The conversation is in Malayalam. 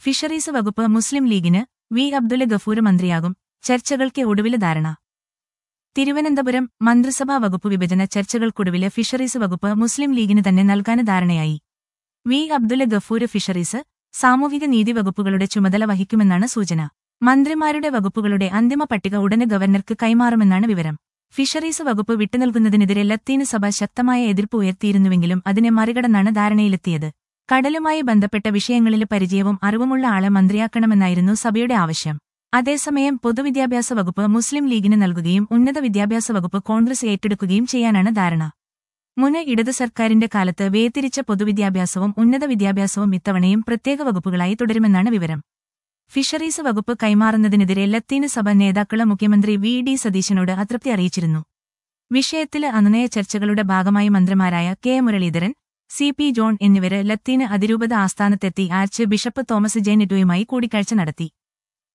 ഫിഷറീസ് വകുപ്പ് മുസ്ലിം ലീഗിന് വി അബ്ദുല്ല ഗഫൂർ മന്ത്രിയാകും ചർച്ചകൾക്ക് ഒടുവില് ധാരണ തിരുവനന്തപുരം മന്ത്രിസഭാ വകുപ്പ് വിഭജന ചർച്ചകൾക്കൊടുവില് ഫിഷറീസ് വകുപ്പ് മുസ്ലിം ലീഗിന് തന്നെ നൽകാന് ധാരണയായി വി അബ്ദുല്ല ഗഫൂര് ഫിഷറീസ് സാമൂഹിക നീതി വകുപ്പുകളുടെ ചുമതല വഹിക്കുമെന്നാണ് സൂചന മന്ത്രിമാരുടെ വകുപ്പുകളുടെ അന്തിമ പട്ടിക ഉടനെ ഗവർണർക്ക് കൈമാറുമെന്നാണ് വിവരം ഫിഷറീസ് വകുപ്പ് വിട്ടുനൽകുന്നതിനെതിരെ ലത്തീന് സഭ ശക്തമായ എതിർപ്പ് ഉയർത്തിയിരുന്നുവെങ്കിലും അതിനെ മറികടന്നാണ് ധാരണയിലെത്തിയത് കടലുമായി ബന്ധപ്പെട്ട വിഷയങ്ങളിൽ പരിചയവും അറിവുമുള്ള ആളെ മന്ത്രിയാക്കണമെന്നായിരുന്നു സഭയുടെ ആവശ്യം അതേസമയം പൊതുവിദ്യാഭ്യാസ വകുപ്പ് മുസ്ലിം ലീഗിന് നൽകുകയും ഉന്നത വിദ്യാഭ്യാസ വകുപ്പ് കോൺഗ്രസ് ഏറ്റെടുക്കുകയും ചെയ്യാനാണ് ധാരണ മുന് ഇടത് സർക്കാരിന്റെ കാലത്ത് വേർതിരിച്ച പൊതുവിദ്യാഭ്യാസവും ഉന്നത വിദ്യാഭ്യാസവും ഇത്തവണയും പ്രത്യേക വകുപ്പുകളായി തുടരുമെന്നാണ് വിവരം ഫിഷറീസ് വകുപ്പ് കൈമാറുന്നതിനെതിരെ ലത്തീന് സഭ നേതാക്കള് മുഖ്യമന്ത്രി വി ഡി സതീശനോട് അതൃപ്തി അറിയിച്ചിരുന്നു വിഷയത്തില് അനുനയ ചർച്ചകളുടെ ഭാഗമായി മന്ത്രിമാരായ K Muraleedharan C P John എന്നിവര് ലത്തീന് അതിരൂപത ആസ്ഥാനത്തെത്തി ആർച്ച് ബിഷപ്പ് തോമസ് ജെനിറ്റുയുമായി കൂടിക്കാഴ്ച നടത്തി